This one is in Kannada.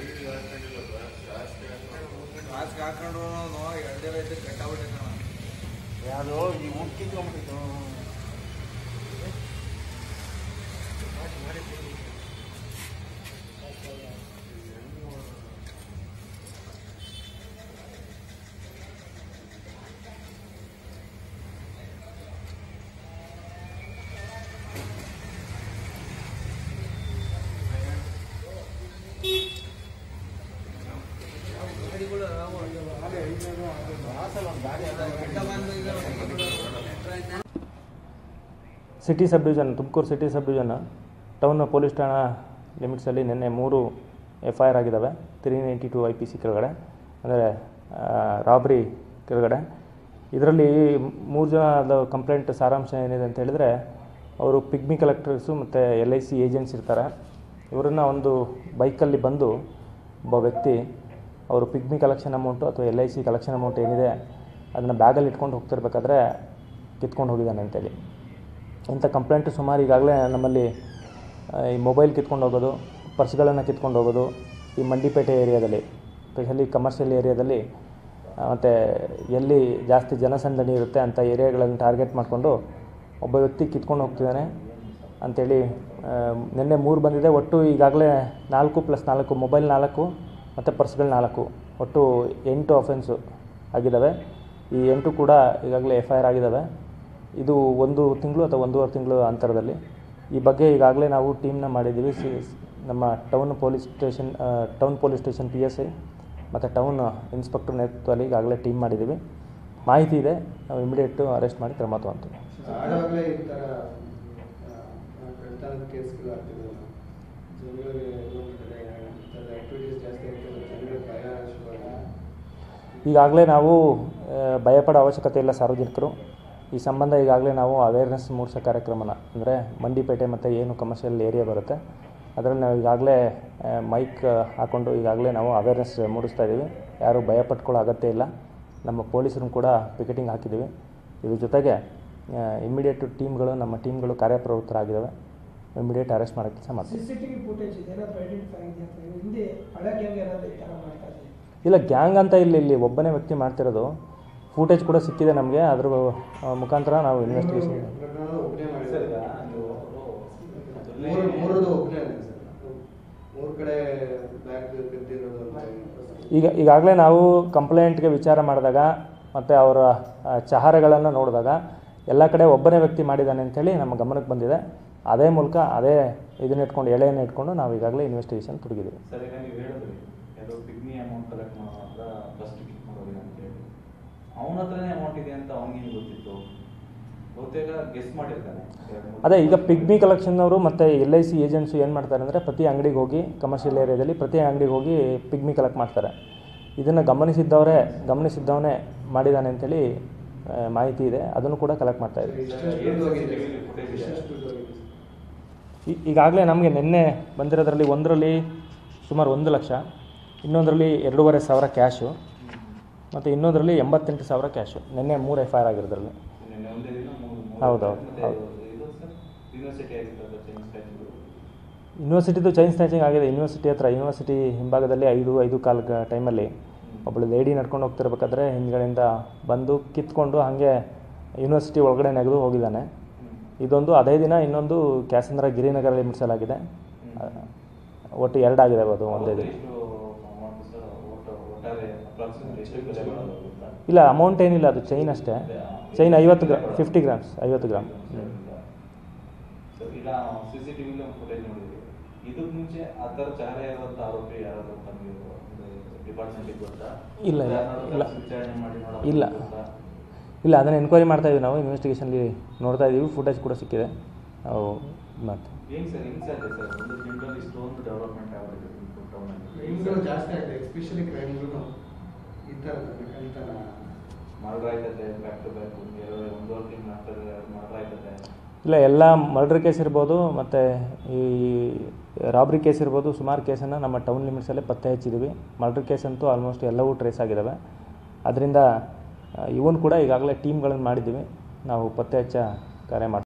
ಮಾಸ್ಕ್ ಹಾಕೊಂಡ್ರು ಎರಡೇ ರೈತ ಕಟ್ಟಾಬಿಟ್ಟೆ ಕಣ ಯಾವುದು ಈ ಉಕ್ಕಿದ್ಕೊಂಡ್ಬಿಟ್ಟಿತ್ತು ಗಾಡಿಗಳು city subdivision Tumakuru city subdivision town police ಠಾಣಾ ಲಿಮಿಟ್ಸಲ್ಲಿ ನಿನ್ನೆ ಮೂರು ಎಫ್ ಐ ಆರ್ ಆಗಿದ್ದಾವೆ three ninety two I P C ಕೆಳಗಡೆ ಅಂದರೆ ರಾಬ್ರಿ ಕೆಳಗಡೆ ಇದರಲ್ಲಿ ಮೂರು ಜನದ ಕಂಪ್ಲೇಂಟ್ ಸಾರಾಂಶ ಏನಿದೆ ಅಂತ ಹೇಳಿದರೆ ಅವರು ಪಿಗ್ಮಿ ಕಲೆಕ್ಟರ್ಸು ಮತ್ತು ಎಲ್ ಐ ಸಿ ಏಜೆಂಟ್ಸ್ ಇರ್ತಾರೆ ಇವರನ್ನ ಒಂದು ಬೈಕಲ್ಲಿ ಬಂದು ಒಬ್ಬ ವ್ಯಕ್ತಿ ಅವರು ಪಿಗ್ಮಿ ಕಲೆಕ್ಷನ್ ಅಮೌಂಟು ಅಥವಾ L I C collection amount ಏನಿದೆ ಅದನ್ನು ಬ್ಯಾಗಲ್ಲಿ ಇಟ್ಕೊಂಡು ಹೋಗ್ತಿರ್ಬೇಕಾದ್ರೆ ಕಿತ್ಕೊಂಡು ಹೋಗಿದ್ದಾನೆ ಅಂತೇಳಿ ಇಂಥ ಕಂಪ್ಲೇಂಟು ಸುಮಾರು ಈಗಾಗಲೇ ನಮ್ಮಲ್ಲಿ ಆ, ಈ ಮೊಬೈಲ್ ಕಿತ್ಕೊಂಡು ಹೋಗೋದು ಪರ್ಸ್ಗಳನ್ನು ಕಿತ್ಕೊಂಡು ಹೋಗೋದು ಈ ಮಂಡಿಪೇಟೆ ಏರಿಯಾದಲ್ಲಿ ಸ್ಪೆಷಲಿ ಕಮರ್ಷಿಯಲ್ ಏರಿಯಾದಲ್ಲಿ ಮತ್ತು ಎಲ್ಲಿ ಜಾಸ್ತಿ ಜನಸಂದಣಿ ಇರುತ್ತೆ ಅಂಥ ಏರಿಯಾಗಳನ್ನು ಟಾರ್ಗೆಟ್ ಮಾಡಿಕೊಂಡು ಒಬ್ಬ ವ್ಯಕ್ತಿ ಕಿತ್ಕೊಂಡು ಹೋಗ್ತಿದ್ದಾನೆ ಅಂಥೇಳಿ ಆ, ನಿನ್ನೆ ಮೂರು ಬಂದಿದೆ ಒಟ್ಟು ಈಗಾಗಲೇ ನಾಲ್ಕು ಪ್ಲಸ್ ನಾಲ್ಕು ಮೊಬೈಲ್ ನಾಲ್ಕು ಮತ್ತು ಪರ್ಸ್ಗಳು ನಾಲ್ಕು ಒಟ್ಟು ಎಂಟು ಅಫೆನ್ಸು ಆಗಿದ್ದಾವೆ ಈ ಎಂಟು ಕೂಡ ಈಗಾಗಲೇ ಎಫ್ ಐ ಆರ್ ಆಗಿದ್ದಾವೆ ಇದು ಒಂದು ತಿಂಗಳು ಅಥವಾ ಒಂದೂವರೆ ತಿಂಗಳು ಅಂತರದಲ್ಲಿ ಈ ಬಗ್ಗೆ ಈಗಾಗಲೇ ನಾವು ಟೀಮ್ನ ಮಾಡಿದ್ದೀವಿ ಸಿ ನಮ್ಮ town police station town police station P S I ಮತ್ತು ಟೌನ್ ಇನ್ಸ್ಪೆಕ್ಟರ್ ನೇತೃತ್ವದಲ್ಲಿ ಈಗಾಗಲೇ ಟೀಮ್ ಮಾಡಿದ್ದೀವಿ ಮಾಹಿತಿ ಇದೆ ನಾವು ಇಮಿಡಿಯೇಟು ಅರೆಸ್ಟ್ ಮಾಡಿ ಕ್ರಮ ತಗೊಂತೀವಿ ಆಡವಾಗಲೇ ಈ ಥರ ಕಳ್ತನದ ಕೇಸ್ಗಳು ಆಗ್ತಿದೆ ಜನಗಳಿಗೆ ನೋಡ್ತಾರೆ ಈ ಥರದ ಆ್ಯಕ್ಟಿವಿಟೀಸ್ ಜಾಸ್ತಿ ಆಗ್ತದೆ ಜನಗಳಿಗೆ ಭಯ ಶುರುವಾಗಿದೆ ಈಗಾಗಲೇ ನಾವು ಆ, ಭಯಪಡೋ ಅವಶ್ಯಕತೆ ಇಲ್ಲ ಸಾರ್ವಜನಿಕರು ಈ ಸಂಬಂಧ ಈಗಾಗಲೇ ನಾವು ಅವೇರ್ನೆಸ್ ಮೂಡಿಸೋ ಕಾರ್ಯಕ್ರಮನ ಅಂದರೆ ಮಂಡಿಪೇಟೆ ಮತ್ತು ಏನು ಕಮರ್ಷಿಯಲ್ ಏರಿಯಾ ಬರುತ್ತೆ ಅದರಲ್ಲಿ ನಾವು ಈಗಾಗಲೇ ಮೈಕ್ ಹಾಕ್ಕೊಂಡು ಈಗಾಗಲೇ ನಾವು ಅವೇರ್ನೆಸ್ ಮೂಡಿಸ್ತಾ ಇದ್ದೀವಿ ಯಾರೂ ಭಯಪಟ್ಕೊಳ್ಳೋ ಅಗತ್ಯ ಇಲ್ಲ ನಮ್ಮ ಪೊಲೀಸರನ್ನು ಕೂಡ ಪಿಕೆಟಿಂಗ್ ಹಾಕಿದ್ದೀವಿ ಇದ್ರ ಜೊತೆಗೆ ಇಮ್ಮಿಡಿಯೇಟ್ ಟೀಮ್ಗಳು ನಮ್ಮ ಟೀಮ್ಗಳು ಕಾರ್ಯಪ್ರವೃತ್ತರಾಗಿದ್ದಾವೆ ಇಮಿಡಿಯೇಟ್ ಅರೆಸ್ಟ್ ಮಾಡೋ ಕೆಲಸ ಮಾಡ್ತೀವಿ C C T V footage ಇದೆ ಏನಾದರೂ ಐಡೆಂಟಿಫೈ ಆಗಿದೆ ಅಂತ ಹೇಳಿ ಹಿಂದೆ ಹಳೆ ಗ್ಯಾಂಗ್ ಏನಾದರೂ ಈ ಥರ ಮಾಡ್ತಾ ಇದೆ ಇಲ್ಲ ಗ್ಯಾಂಗ್ ಅಂತ ಇಲ್ಲಿ ಇಲ್ಲಿ ಒಬ್ಬನೇ ವ್ಯಕ್ತಿ ಮಾಡ್ತಿರೋದು ಫೂಟೇಜ್ ಕೂಡ ಸಿಕ್ಕಿದೆ ನಮಗೆ ಅದ್ರ ಆ, ಮುಖಾಂತರ ನಾವು ಇನ್ವೆಸ್ಟಿಗೇಷನ್ ಪ್ರಕರಣ ಒಬ್ಬನೇ ಮಾಡಿದ್ದಾರೆ ಮೂರು ಮೂರದು ಒಬ್ಬನೇ ಸರ್ ಮೂರು ಕಡೆ ಬ್ಯಾಗ್ ಬಿದ್ದಿರೋದು ಅಂತ ಈಗ ಈಗಾಗಲೇ ನಾವು ಕಂಪ್ಲೇಂಟ್ಗೆ ವಿಚಾರ ಮಾಡಿದಾಗ ಮತ್ತು ಅವರ ಆ, ಚಹಾರೆಗಳನ್ನು ನೋಡಿದಾಗ ಎಲ್ಲ ಕಡೆ ಒಬ್ಬನೇ ವ್ಯಕ್ತಿ ಮಾಡಿದ್ದಾನೆ ಅಂತೇಳಿ ನಮ್ಮ ಗಮನಕ್ಕೆ ಬಂದಿದೆ ಅದೇ ಮೂಲಕ ಅದೇ ಇದನ್ನ ಇಟ್ಕೊಂಡು ಎಳೆಯನ್ನು ಇಟ್ಕೊಂಡು ನಾವು ಈಗಾಗಲೇ ಇನ್ವೆಸ್ಟಿಗೇಷನ್ ತೊಡಗಿದ್ದೀವಿ ಸರ್ ಈಗ ನೀವು ಹೇಳಿದ್ರಿ ಯಾರೋ ಪಿಗ್ಮಿ ಅಮೌಂಟ್ ಕಲೆಕ್ಟ್ ಮಾಡೋ ಹತ್ರ ಫಸ್ಟ್ ಕಿಕ್ ಮಾಡೋದಿಲ್ಲ ಅಂತ ಹೇಳಿ ಅವನ ಹತ್ರನೇ ಅಮೌಂಟ್ ಇದೆ ಅಂತ ಅವನಿಗೆ ಗೊತ್ತಿತ್ತು ಬಹುತೇಕ ಗೆಸ್ ಮಾಡಿರ್ತಾನೆ ಎರಡು ಮೂರು ಅದೇ ಈಗ ಪಿಗ್ಮಿ ಕಲೆಕ್ಷನ್ನವರು ಮತ್ತು ಎಲ್ ಐ ಸಿ ಏಜೆನ್ಸು ಏನು ಮಾಡ್ತಾರೆ ಅಂದರೆ ಪ್ರತಿ ಅಂಗಡಿಗೆ ಹೋಗಿ ಕಮರ್ಷಿಯಲ್ ಏರಿಯಾದಲ್ಲಿ ಪ್ರತಿ ಅಂಗಡಿಗೆ ಹೋಗಿ ಪಿಗ್ಮಿ ಕಲೆಕ್ಟ್ ಮಾಡ್ತಾರೆ ಇದನ್ನು ಗಮನಿಸಿದ್ದವರೇ ಗಮನಿಸಿದ್ದವನೇ ಮಾಡಿದ್ದಾನೆ ಅಂತೇಳಿ ಆ, ಮಾಹಿತಿ ಇದೆ ಅದನ್ನು ಕೂಡ ಕಲೆಕ್ಟ್ ಮಾಡ್ತಾ ಇದ್ದೀವಿ ಎಷ್ಟು ದುಡ್ಡು ಹೋಗಿದೆ ಎಷ್ಟು ದುಡ್ಡು ಹೋಗಿದೆ ಈ- ಈಗಾಗಲೇ ನಮಗೆ ನಿನ್ನೆ ಬಂದಿರೋದ್ರಲ್ಲಿ ಒಂದರಲ್ಲಿ ಸುಮಾರು ಒಂದು ಲಕ್ಷ ಇನ್ನೊಂದರಲ್ಲಿ ಎರಡೂವರೆ ಸಾವಿರ ಕ್ಯಾಶು ಮತ್ತು ಇನ್ನೊಂದರಲ್ಲಿ ಎಂಬತ್ತೆಂಟು ಸಾವಿರ ಕ್ಯಾಶು ನಿನ್ನೆ ಮೂರು ಎಫ್ ಐ ಆರ್ ಆಗಿರೋದ್ರಲ್ಲಿ ನಿನ್ನೆ ಒಂದೇ ದಿನ ಮೂರು ಮೂರು ಹೌದೌದು, ಮತ್ತೆ ಹೌದು. ಇದು ಸರ್ ಯೂನಿವರ್ಸಿಟಿ ಆಗಿರ್ತದೆ ಚೈನ್ ಸ್ಟ್ಯಾಚ್ಯೂ ಯೂನಿವರ್ಸಿಟಿದು ಚೈನ್ ಸ್ನ್ಯಾಚಿಂಗ್ ಆಗಿದೆ ಯೂನಿವರ್ಸಿಟಿ ಹತ್ರ ಯೂನಿವರ್ಸಿಟಿ ಹಿಂಭಾಗದಲ್ಲಿ ಐದು ಐದು ಕಾಲು ಗ- ಟೈಮಲ್ಲಿ ಒಬ್ಬಳು ಲೇಡಿ ನಡ್ಕೊಂಡು ಹೋಗ್ತಿರ್ಬೇಕಾದ್ರೆ ಹಿಂದ್ಗಡೆಯಿಂದ ಬಂದು ಕಿತ್ಕೊಂಡು ಹಾಗೆ ಯೂನಿವರ್ಸಿಟಿ ಒಳಗಡೆ ನೆಗೆದು ಹೋಗಿದ್ದಾನೆ ಇದೊಂದು ಅದೇ ದಿನ ಇನ್ನೊಂದು ಕ್ಯಾಸಂದ್ರ ಗಿರಿನಗರಲ್ಲಿ ಮುಡಿಸಲಾಗಿದೆ ಒಟ್ಟು ಎರಡಾಗಿದ್ದಾವೆ ಅದು ಒಂದೇ ದಿನ ಎಷ್ಟು ಅಮೌಂಟ್ ಸರ್ ಒಟ್ಟು ಒಟ್ಟಾರೆ ಅಪ್ರಾಕ್ಸಿಮೇಟ್ ಎಷ್ಟು ಬೆಲೆ ಮಾಡೋದು ಗೊತ್ತಾ? ಇಲ್ಲ ಅಮೌಂಟ್ ಏನಿಲ್ಲ ಅದು ಚೈನ್ ಅಷ್ಟೇ ಚೈನ್ ಐವತ್ತು ಗ್ರಾಮ್ ಫಿಫ್ಟಿ ಗ್ರಾಮ್ಸ್ ಐವತ್ತು ಗ್ರಾಮ್ ಹ್ಞೂ ಸರ್ ಈಗ ಸಿ ಸಿ ಟಿ ವಿಲಿ ಫುಟೇಜ್ ನೋಡಿದ್ವಿ ಇದಕ್ಕೆ ಮುಂಚೆ ಆ ಥರ ಚಹರೆ ಇರುವಂಥ ಆರೋಪಿ ಯಾರು ಅಂತ ನೀವು ಡಿಪಾರ್ಟ್ಮೆಂಟಿಗೆ ಗೊತ್ತಾ ಇಲ್ಲ, ಇಲ್ಲ, ಯಾರನ್ನಾದ್ರೂ ಇಲ್ಲ. ಕರ್ಸಿ ವಿಚಾರಣೆ ಮಾಡಿ ನೋಡೋ ಇಲ್ಲ. ಗೊತ್ತಾ? ಇಲ್ಲ ಅದನ್ನು ಎನ್ಕ್ವೈರಿ ಮಾಡ್ತಾ ಇದೀವಿ ನಾವು ಇನ್ವೆಸ್ಟಿಗೇಷನ್ಲಿ ನೋಡ್ತಾ ಇದ್ದೀವಿ ಫುಟೇಜ್ ಕೂಡ ಸಿಕ್ಕಿದೆ ನಾವು ಇದು ಮಾಡ್ತೀವಿ ಹೆಂಗ್ ಸರ್ ಹೆಂಗ್ ಸಾಧ್ಯ ಸರ್ ಒಂದು ದಿನದಲ್ಲಿ ಇಷ್ಟೊಂದು ಡೆವಲಪ್ಮೆಂಟ್ ಆಗಿದೆ ತುಮಕೂರು ಟೌನಲ್ಲಿ ಕ್ರೈಮ್ಗಳು ಜಾಸ್ತಿ ಆಗಿದೆ ಎಸ್ಪೆಷಲಿ ಕ್ರೈಮ್ಗಳು ಈ ಥರದ ಕಳ್ತನ ಮರ್ಡರ್ ಆಯ್ತದೆ ಬ್ಯಾಕ್ ಟು ಬ್ಯಾಕ್ ಎರಡು ಒಂದೂವರೆ ತಿಂಗಳು ಆಗ್ತದೆ ಮರ್ಡರ್ ಆಯ್ತದೆ ಇಲ್ಲ ಎಲ್ಲ ಮರ್ಡರ್ ಕೇಸ್ ಇರ್ಬೋದು ಮತ್ತು ಈ ರಾಬ್ರಿ ಕೇಸ್ ಇರ್ಬೋದು ಸುಮಾರು ಕೇಸನ್ನು ನಮ್ಮ ಟೌನ್ ಲಿಮಿಟ್ಸಲ್ಲೇ ಪತ್ತೆ ಹಚ್ಚಿದ್ದೀವಿ ಮರ್ಡರ್ ಕೇಸ್ ಅಂತೂ ಆಲ್ಮೋಸ್ಟ್ ಎಲ್ಲವೂ ಟ್ರೇಸ್ ಆಗಿದ್ದಾವೆ ಅದರಿಂದ ಇವನ್ ಕೂಡ ಈಗಾಗಲೇ ಟೀಮ್ಗಳನ್ನು ಮಾಡಿದ್ದೀವಿ ನಾವು ಪತ್ತೆ ಹಚ್ಚ ಕಾರ್ಯ ಮಾಡ್ತೀವಿ